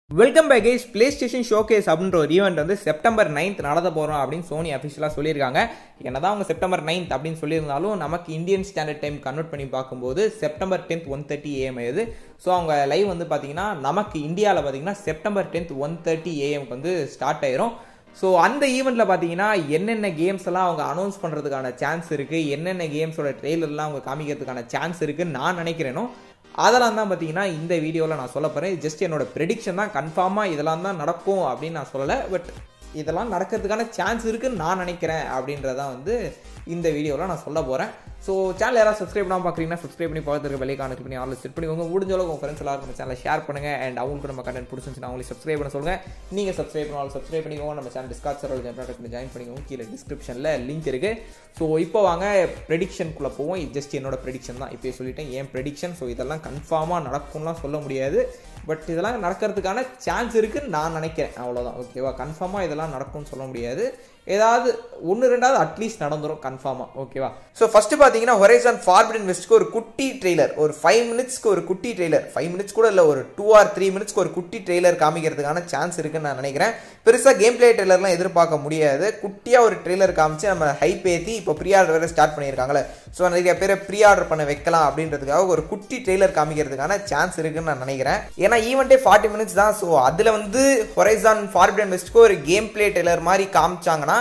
welcome back guys PlayStation showcase அப்படின்ற ஒரு event வந்து செப்டம்பர் நைன்த் நடத்த போகிறோம் அப்படின்னு சோனி அஃபிஷியலாக சொல்லியிருக்காங்க என்னதான் அவங்க செப்டம்பர் நைன்த் அப்படின்னு சொல்லியிருந்தாலும் நமக்கு இந்தியன் ஸ்டாண்டர்ட் டைம் கன்வெர்ட் பண்ணி பார்க்கும்போது September tenth one thirty AM ஆகுது ஸோ அவங்க லைவ் வந்து பார்த்தீங்கன்னா நமக்கு இந்தியாவில் பார்த்தீங்கன்னா செப்டம்பர் டென்த் ஒன் தேர்ட்டி ஏஎம்க்கு வந்து ஸ்டார்ட் ஆயிரும் ஸோ அந்த ஈவெண்ட்டில் பார்த்தீங்கன்னா என்னென்ன கேம்ஸ் எல்லாம் அவங்க அனௌன்ஸ் பண்ணுறதுக்கான சான்ஸ் இருக்குது என்னென்ன கேம்ஸோட ட்ரெய்லர்லாம் அவங்க காமிக்கிறதுக்கான சான்ஸ் இருக்குன்னு நான் நினைக்கிறேனோ அதெல்லாம் தான் பார்த்தீங்கன்னா இந்த வீடியோவில் நான் சொல்ல போகிறேன் ஜஸ்ட் என்னோட ப்ரெடிக்ஷன் தான் கன்ஃபார்மாக இதெல்லாம் தான் நடக்கும் அப்படின்னு நான் சொல்லலை பட் இதெல்லாம் நடக்கிறதுக்கான சான்ஸ் இருக்குன்னு நான் நினைக்கிறேன் அப்படின்றதான் வந்து இந்த வீடியோவில் நான் சொல்ல போகிறேன் ஸோ சேனல் யாராவது சப்ஸ்கிரைப் பண்ணாமல் பார்க்குறீங்கன்னா சப்ஸ்கிரைப் பண்ணி பார்த்துருக்க வெளியே கனெக்ட் பண்ணி ஆல் செட் பண்ணி உங்க முடிஞ்ச அளவுக்கு உங்கள் ஃப்ரெண்ட்ஸ் எல்லாரும் நம்ம சேனலை ஷேர் பண்ணுங்கள் அண்ட் அவங்களுக்கு நம்ம கண்டென்ட் பிடிச்சிருந்துச்சுன்னா அவங்களுக்கு சப்ஸ்கிரைப் பண்ண சொல்லுங்கள் நீங்கள் சப்ஸ்கிரைப் பண்ணாலும் சப்ஸ்கிரைப் பண்ணிக்கோங்க நம்ம சேனல் டிஸ்காட் சரோட ஜென்ரேட் ஜாயின் பண்ணிக்கோங்க கீழே டிஸ்கிரிப்ஷனில் லிங்க் இருக்குது ஸோ இப்போ வாங்க ப்ரெடிக்ஷனுக்குள்ளே போவோம் ஜஸ்ட் என்னோட ப்ரெடிக்ஷன் தான் இப்போ சொல்லிட்டேன் ஏன் ப்ரெடிக்ஷன் ஸோ இதெல்லாம் கன்ஃபார்மாக நடக்கும்லாம் சொல்ல முடியாது பட் இதெல்லாம் நடக்கிறதுக்கான சான்ஸ் இருக்குன்னு நான் நினைக்கிறேன் அவ்வளோதான் ஓகேவா கன்ஃபார்மாக இதெல்லாம் நடக்கும்னு சொல்ல முடியாது ஏதாவது ஒன்று ரெண்டாவது அட்லீஸ்ட் நடந்துரும் கன்ஃபார்மாக ஓகேவா ஸோ ஃபஸ்ட்டு பார்த்தீங்கன்னா ஹொரைசான் ஃபார்பிடன் வெஸ்ட்க்கு ஒரு குட்டி ட்ரெய்லர் ஒரு ஃபைவ் மினிட்ஸ்க்கு ஒரு குட்டி ட்ரெய்லர் ஃபைவ் மினிட்ஸ் கூட இல்லை ஒரு டூ ஆர் த்ரீ மினிட்ஸ்க்கு ஒரு குட்டி ட்ரெய்லர் காமிக்கிறதுக்கான சான்ஸ் இருக்குன்னு நான் நினைக்கிறேன் பெருசாக கேம் பிளே ட்ரெய்லர்லாம் எதிர்பார்க்க முடியாது குட்டியாக ஒரு ட்ரெய்லர் காமிச்சு நம்ம ஹைப் ஏற்றி இப்போ ப்ரீ ஆர்டர் வேறு ஸ்டார்ட் பண்ணியிருக்காங்களே ஸோ நிறைய பேரை ப்ரீ ஆர்டர் பண்ண வைக்கலாம் அப்படின்றதுக்காக ஒரு குட்டி ட்ரெய்லர் காமிக்கிறதுக்கான சான்ஸ் இருக்குன்னு நான் நினைக்கிறேன் ஏன்னா ஈவெண்ட்டே ஃபார்ட்டி மினிட்ஸ் தான் ஸோ அதில் வந்து ஹொரைசான் ஃபார்பிடன் வெஸ்ட்க்கு ஒரு கேம் பிளே ட்ரெய்லர் மாதிரி காமிச்சாங்கன்னா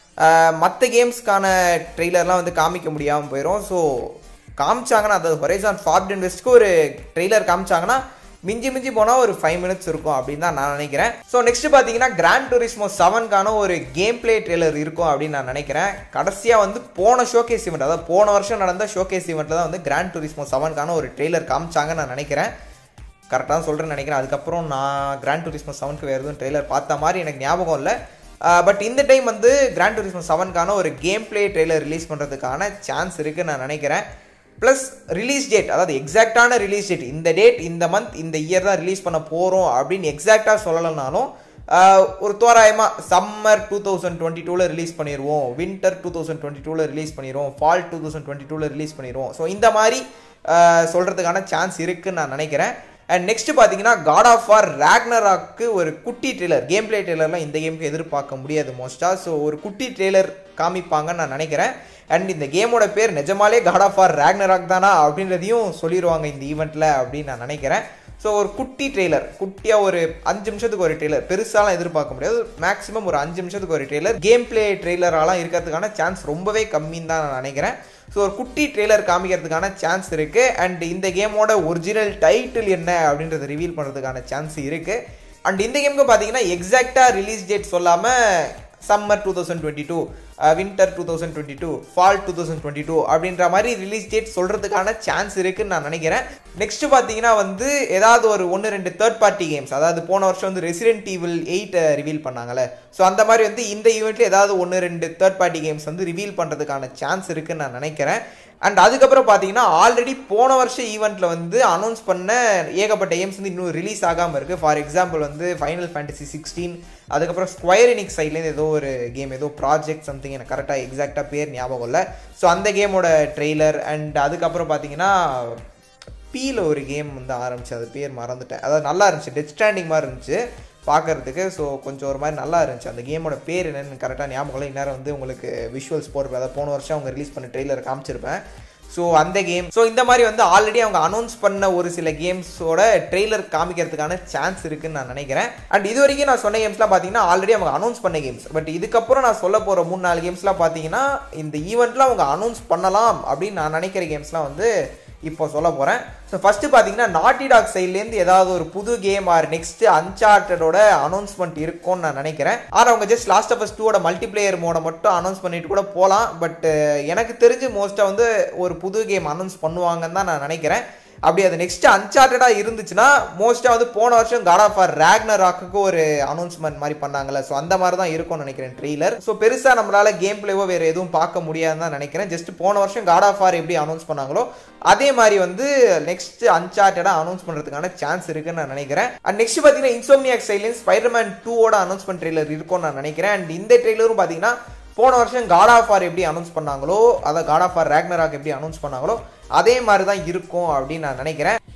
மற்ற கேம்ஸ்க்கான ட்ரெய்லர்லாம் வந்து காமிக்க முடியாமல் போயிடும் ஸோ காமிச்சாங்கன்னா அது ஹொரைசான் ஃபார்பிடன் வெஸ்ட்க்கு ஒரு ட்ரெய்லர் காமிச்சாங்கன்னா மிஞ்சி மிஞ்சி போனால் ஒரு ஃபைவ் மினிட்ஸ் இருக்கும் அப்படின்னு தான் நான் நினைக்கிறேன் ஸோ நெக்ஸ்ட் பார்த்தீங்கன்னா கிராண்ட் டூரிஸ்மோ செவன்கான ஒரு கேம் பிளே ட்ரெய்லர் இருக்கும் அப்படின்னு நான் நினைக்கிறேன் கடைசியாக வந்து போன ஷோகேஸ் ஈவெண்ட் அதாவது போன வருஷம் நடந்த ஷோகேஸ் ஈவெண்ட்டில் தான் வந்து கிராண்ட் டூரிஸ்மோ செவன்கான ஒரு ட்ரெய்லர் காமிச்சாங்கன்னு நான் நினைக்கிறேன் கரெக்டாக சொல்கிறேன்னு நினைக்கிறேன் அதுக்கப்புறம் நான் கிராண்ட் டூரிஸ்மோ செவனுக்கு வேறு எதுவும் ட்ரெய்லர் பார்த்த மாதிரி எனக்கு ஞாபகம் இல்லை பட் இந்த டைம் வந்து கிராண்ட் டூரிஸ்மோ செவனுக்கான ஒரு கேம் பிளே ட்ரெய்லர் ரிலீஸ் பண்ணுறதுக்கான சான்ஸ் இருக்குன்னு நான் நினைக்கிறேன் ப்ளஸ் ரிலீஸ் டேட் அதாவது எக்ஸாக்டான ரிலீஸ் டேட் இந்த டேட் இந்த மந்த் இந்த இயர் தான் ரிலீஸ் பண்ண போகிறோம் அப்படின்னு எக்ஸாக்டாக சொல்லலைனாலும் ஒரு தோராயமாக சம்மர் டூ தௌசண்ட் டுவெண்ட்டி டூவில் ரிலீஸ் பண்ணிடுவோம் வின்டர் டூ தௌசண்ட் டுவெண்ட்டி டூவில் ரிலீஸ் பண்ணிடுவோம் ஃபால் டூ தௌசண்ட் டுவெண்ட்டி டூவில் ரிலீஸ் பண்ணிடுவோம் ஸோ இந்த மாதிரி சொல்கிறதுக்கான சான்ஸ் இருக்குன்னு நான் நினைக்கிறேன் அண்ட் நெக்ஸ்ட் பார்த்தீங்கன்னா காட் ஆஃப் ஆர் ரேக்னராக்கு ஒரு குட்டி ட்ரெய்லர் கேம் பிளே ட்ரெய்லர்லாம் இந்த கேமுக்கு எதிர்பார்க்க முடியாது மோஸ்ட்டாக ஸோ ஒரு குட்டி ட்ரெய்லர் காமிப்பாங்கன்னு நான் நினைக்கிறேன் அண்ட் இந்த கேமோட பேர் நிஜமாலே காட் ஆஃப் ஆர் ரேக்னராக் தானா அப்படின்றதையும் சொல்லிடுவாங்க இந்த ஈவெண்ட்டில் அப்படின்னு நான் நினைக்கிறேன் ஸோ ஒரு குட்டி ட்ரெய்லர் குட்டியாக ஒரு அஞ்சு நிமிஷத்துக்கு ஒரு ட்ரெய்லர் பெருசாலாம் எதிர்பார்க்க முடியாது மேக்ஸிமம் ஒரு அஞ்சு நிமிஷத்துக்கு ஒரு ட்ரெய்லர் கேம் பிளே ட்ரெய்லராலாம் இருக்கிறதுக்கான சான்ஸ் ரொம்பவே கம்மின்னு தான் நான் நினைக்கிறேன் ஸோ ஒரு குட்டி ட்ரெய்லர் காமிக்கிறதுக்கான சான்ஸ் இருக்குது அண்ட் இந்த கேமோட ஒரிஜினல் டைட்டில் என்ன அப்படின்றத ரிவீல் பண்ணுறதுக்கான சான்ஸ் இருக்குது அண்ட் இந்த கேமுக்கு பார்த்தீங்கன்னா எக்ஸாக்டாக ரிலீஸ் டேட் சொல்லாமல் summer two thousand twenty two winter two thousand twenty two fall two thousand twenty two அப்படின்ற மாதிரி ரிலீஸ் டேட் சொல்கிறதுக்கான சான்ஸ் இருக்குன்னு நான் நினைக்கிறேன் நெக்ஸ்ட் பார்த்தீங்கன்னா வந்து ஏதாவது ஒரு ஒன்று ரெண்டு தேர்ட் பார்ட்டி கேம்ஸ் அதாவது போன வருஷம் வந்து ரெசிடென்ட் ஈவில் எயிட்டை ரிவீல் பண்ணாங்கல்ல ஸோ அந்த மாதிரி வந்து இந்த ஈவெண்ட்டில் ஏதாவது ஒன்று ரெண்டு தேர்ட் பார்ட்டி கேம்ஸ் வந்து ரிவீல் பண்ணுறதுக்கான சான்ஸ் இருக்குன்னு நான் நினைக்கிறேன் அண்ட் அதுக்கப்புறம் பார்த்தீங்கன்னா ஆல்ரெடி போன வருஷம் ஈவெண்ட்டில் வந்து அனௌன்ஸ் பண்ண ஏகப்பட்ட கேம்ஸ் வந்து இன்னும் ரிலீஸ் ஆகாமல் இருக்குது ஃபார் எக்ஸாம்பிள் வந்து ஃபைனல் ஃபேண்டசி சிக்ஸ்டீன் அதுக்கப்புறம் ஸ்கொயர் இனிக் சைட்லேருந்து ஏதோ ஒரு கேம் ஏதோ ப்ராஜெக்ட் சம்திங் எனக்கு கரெக்டாக எக்ஸாக்டாக பேர் ஞாபகம் இல்லை ஸோ அந்த கேமோட ட்ரெய்லர் அண்ட் அதுக்கப்புறம் பார்த்தீங்கன்னா பீல ஒரு கேம் வந்து ஆரம்பிச்சு அது பேர் மறந்துட்டேன் அதாவது நல்லா இருந்துச்சு டெத் ஸ்டாண்டிங் மாதிரி இருந்துச்சு பார்க்கறதுக்கு ஸோ கொஞ்சம் ஒரு மாதிரி நல்லா இருந்துச்சு அந்த கேமோட பேர் என்னன்னு கரெக்டாக ஞாபகம் இல்லை இந்நேரம் வந்து உங்களுக்கு விஷுவல்ஸ் போட்டிருப்பேன் அதாவது போன வருஷம் அவங்க ரிலீஸ் பண்ண ட்ரெய்லர் காமிச்சிருப்பேன் ஸோ அந்த கேம் ஸோ இந்த மாதிரி வந்து ஆல்ரெடி அவங்க அனௌன்ஸ் பண்ண ஒரு சில கேம்ஸோட ட்ரெய்லர் காமிக்கிறதுக்கான சான்ஸ் இருக்குன்னு நான் நினைக்கிறேன் அண்ட் இது வரைக்கும் நான் சொன்ன கேம்ஸ்லாம் பார்த்தீங்கன்னா ஆல்ரெடி அவங்க அனௌன்ஸ் பண்ண கேம்ஸ் பட் இதுக்கப்புறம் நான் சொல்ல போகிற மூணு நாலு கேம்ஸ்லாம் பார்த்தீங்கன்னா இந்த ஈவெண்ட்டில் அவங்க அனௌன்ஸ் பண்ணலாம் அப்படின்னு நான் நினைக்கிற கேம்ஸ்லாம் வந்து இப்போ சொல்ல போகிறேன் ஸோ ஃபஸ்ட்டு பார்த்தீங்கன்னா நாட்டி டாக் சைட்லேருந்து ஏதாவது ஒரு புது கேம் ஆர் நெக்ஸ்ட் அன்சார்ட்டடோட அனௌன்ஸ்மெண்ட் இருக்கும்னு நான் நினைக்கிறேன் ஆனால் அவங்க ஜஸ்ட் லாஸ்ட் ஆஃப் டூவோட மல்டிப்ளேயர் மோட மட்டும் அனௌன்ஸ் பண்ணிட்டு கூட போகலாம் பட் எனக்கு தெரிஞ்சு மோஸ்ட்டாக வந்து ஒரு புது கேம் அனௌன்ஸ் பண்ணுவாங்கன்னு தான் நான் நினைக்கிறேன் அப்படி அது நெக்ஸ்ட் அன்சார்ட்டடாக இருந்துச்சுன்னா மோஸ்ட்டாக வந்து போன வருஷம் காட் ஆஃப் ஆர் ரேக்னர் ராக்குக்கு ஒரு அனௌன்ஸ்மெண்ட் மாதிரி பண்ணாங்கல்ல ஸோ அந்த மாதிரி தான் இருக்கும்னு நினைக்கிறேன் ட்ரெய்லர் ஸோ பெருசாக நம்மளால கேம் பிளேவோ வேறு எதுவும் பார்க்க முடியாதுன்னு தான் நினைக்கிறேன் ஜஸ்ட் போன வருஷம் காட் ஆஃப் ஆர் எப்படி அனௌன்ஸ் பண்ணாங்களோ அதே மாதிரி வந்து நெக்ஸ்ட் அன்சார்ட்டடாக அனௌன்ஸ் பண்ணுறதுக்கான சான்ஸ் இருக்குன்னு நான் நினைக்கிறேன் அண்ட் நெக்ஸ்ட் பார்த்தீங்கன்னா இன்சோமியாக் சைலன்ஸ் ஸ்பைடர்மேன் டூவோட அனௌன்ஸ்மெண்ட் ட்ரெய்லர் இருக்கும்னு நான் நினைக்கிறேன் அண்ட் இந்த ட்ரெய்லரும் பார்த்தீங்கன்னா போன வருஷம் காட் ஆஃப் ஆர் எப்படி அனௌன்ஸ் பண்ணாங்களோ அதை காட் ஆஃப் ஆர் ரேக்னராக் எப்படி அனௌன்ஸ் பண்ணாங்களோ அதே மாதிரி தான் இருக்கும் அப்படின்னு நான் நினைக்கிறேன்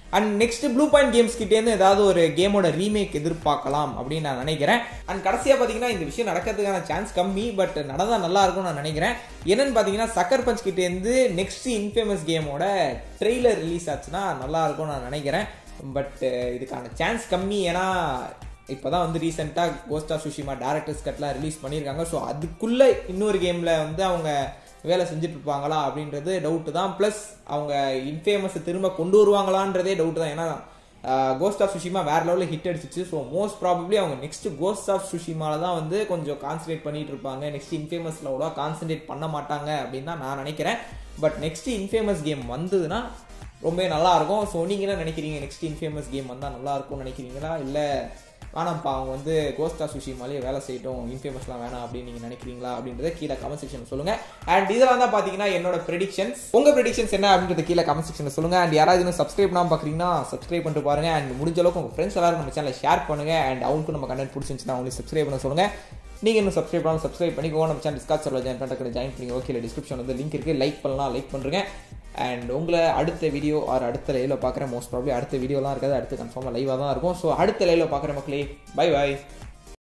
and next Bluepoint games கிட்டேருந்து ஏதாவது ஒரு கேமோட ரீமேக் எதிர்பார்க்கலாம் அப்படின்னு நான் நினைக்கிறேன் அண்ட் கடைசியாக பார்த்தீங்கன்னா இந்த விஷயம் நடக்கிறதுக்கான சான்ஸ் கம்மி பட் நடந்தால் நல்லா இருக்கும்னு நான் நினைக்கிறேன் என்னன்னு பார்த்தீங்கன்னா சக்கர் பஞ்ச் கிட்டேருந்து நெக்ஸ்ட் இன்ஃபேமஸ் கேமோட ட்ரெய்லர் ரிலீஸ் ஆச்சுன்னா நல்லா இருக்கும்னு நான் நினைக்கிறேன் பட் இதுக்கான சான்ஸ் கம்மி ஏன்னா இப்போ தான் வந்து ரீசெண்டாக கோஸ்ட் ஆஃப் சுஷிமா டேரக்டர்ஸ் கட்லாம் ரிலீஸ் பண்ணியிருக்காங்க ஸோ அதுக்குள்ளே இன்னொரு கேமில் வந்து அவங்க வேலை செஞ்சுட்டு இருப்பாங்களா அப்படின்றது டவுட்டு தான் ப்ளஸ் அவங்க இன்ஃபேமஸை திரும்ப கொண்டு வருவாங்களான்றதே டவுட் தான் ஏன்னா கோஸ்ட் ஆஃப் சுஷிமா வேற லெவலில் ஹிட் அடிச்சிச்சு ஸோ மோஸ்ட் ப்ராபப்ளி அவங்க நெக்ஸ்ட் கோஸ்ட் ஆஃப் சுஷிமால தான் வந்து கொஞ்சம் கான்சன்ட்ரேட் பண்ணிட்டு இருப்பாங்க நெக்ஸ்ட் இன்ஃபேமஸில் கூட கான்சன்ட்ரேட் பண்ண மாட்டாங்க அப்படின்னு தான் நான் நினைக்கிறேன் பட் நெக்ஸ்ட் இன்ஃபேமஸ் கேம் வந்ததுன்னா ரொம்ப நல்லா இருக்கும் ஸோ நீங்கள் என்ன நினைக்கிறீங்க நெக்ஸ்ட் இன்ஃபேமஸ் கேம் வந்தால் நல்லா இருக்கும்னு நினைக்கிறீங்களா இல்லை வேணாம்ப்பா அவங்க வந்து கோஸ்டா சுஷிமாலே வேலை செய்யட்டும் இன்ஃபேமஸ்லாம் வேணாம் அப்படின்னு நீங்கள் நினைக்கிறீங்களா அப்படின்றத கீழே கமெண்ட் செக்ஷன் சொல்லுங்கள் அண்ட் இதெல்லாம் தான் பார்த்தீங்கன்னா என்னோட ப்ரெடிக்ஷன்ஸ் உங்கள் ப்ரெடிக்ஷன்ஸ் என்ன அப்படின்றத கீழே கமெண்ட் செக்ஷனில் சொல்லுங்கள் அண்ட் யாராவது இன்னும் சப்ஸ்கிரைப் பண்ணாமல் பார்க்குறீங்கன்னா சப்ஸ்கிரைப் பண்ணிட்டு பாருங்க அண்ட் முடிஞ்ச அளவுக்கு உங்கள் ஃப்ரெண்ட்ஸ் எல்லாரும் நம்ம சேனலை ஷேர் பண்ணுங்கள் அண்ட் அவங்களுக்கும் நம்ம கண்டென்ட் பிடிச்சிருந்துச்சுன்னா அவங்களுக்கு சப்ஸ்கிரைப் பண்ண சொல்லுங்கள் நீங்கள் இன்னும் சப்ஸ்கிரைப் பண்ணாலும் சப்ஸ்கிரைப் பண்ணிக்கோங்க நம்ம சேனல் டிஸ்காஸ் சர்வல் ஜாயின் பண்ணுறதுக்கு ஜாயின் பண்ணி ஓகே டிஸ்கிரிப்ஷன் வந்து லிங்க் இருக்குது லைக் பண்ணலாம் லைக் பண்ணுறேங்க அண்ட் உங்களை அடுத்த வீடியோ ஆர் அடுத்த லைவில் பார்க்குறேன் மோஸ்ட் ப்ராப்ளி அடுத்த வீடியோலாம் இருக்காது அடுத்து கன்ஃபார்மாக லைவாக தான் இருக்கும் ஸோ அடுத்த லைவில் பார்க்குற மக்களே பை பாய்